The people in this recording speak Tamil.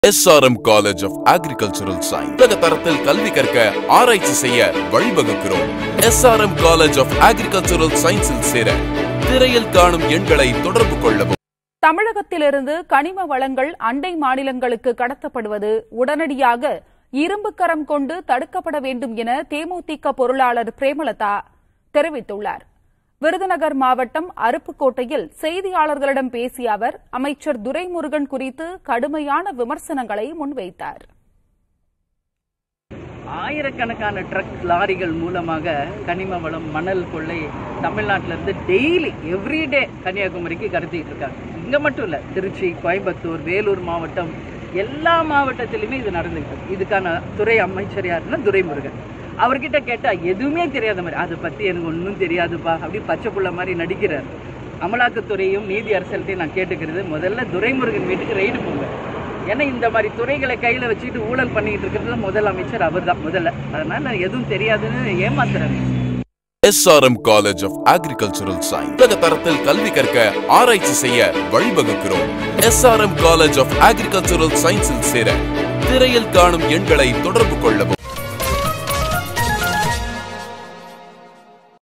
SRM College of Agricultural Science உலக தரத்தில் கல்வி கற்க ஆராய்ச்சி செய்ய வழிவகுக்கிறோம் எஸ்ஆர்எம் காலேஜ் ஆஃப் அக்ரிகல்ச்சரல் சயின்ஸில் சேர திரையில் காணும் எண்களை தொடர்பு கொள்ளவும் தமிழகத்திலிருந்து கனிம வளங்கள் அண்டை மாநிலங்களுக்கு கடத்தப்படுவது உடனடியாக இரும்பு கரம் கொண்டு தடுக்கப்பட வேண்டும் என தேமுதிக பொருளாளர் பிரேமலதா தெரிவித்துள்ளார் விருதுநகர் மாவட்டம் அருப்புக்கோட்டையில் செய்தியாளர்களிடம் பேசிய அவர் அமைச்சர் துரைமுருகன் குறித்து கடுமையான விமர்சனங்களை முன்வைத்தார் ஆயிரக்கணக்கான ட்ரக் லாரிகள் மூலமாக கனிம வளம் மணல் கொள்ளை தமிழ்நாட்டில இருந்து டெய்லி எவ்ரிடே கன்னியாகுமரிக்கு கடத்திட்டு இருக்காங்க இங்க மட்டும் இல்ல திருச்சி கோயம்புத்தூர் வேலூர் மாவட்டம் எல்லா மாவட்டத்திலுமே இது நடந்துட்டு இருக்கு. இதுக்கான துறை அமைச்சர் யாருன்னா துரைமுருகன் அவர்கிட்ட கேட்டா எதுவுமே தெரியாத மாதிரி அதை பத்தி எனக்கு ஒன்றும் தெரியாதுப்பா அப்படி பச்சை புள்ள மாதிரி நடிக்கிறார் அமலாக்கத்துறையும் நீதி அரசல்ட்டையும் நான் கேட்டுக்கிறது முதல்ல துரைமுருகன் வீட்டுக்கு ரைடு போங்க ஏன்னா இந்த மாதிரி துறைகளை கையில வச்சுட்டு ஊழல் பண்ணிட்டு இருக்கிறது முதல் அமைச்சர் அவர் தான் முதல்ல அதனால எதுவும் தெரியாதுன்னு ஏமாத்துறாங்க SRM College of Agricultural Science உலக தரத்தில் கல்வி கற்க ஆராய்ச்சி செய்ய வழிவகுக்கிறோம் எஸ்ஆர்எம் காலேஜ் ஆஃப் அக்ரிகல்ச்சரல் சயின்ஸில் சேர திரையில் காணும் எண்களை தொடர்பு கொள்ளவும்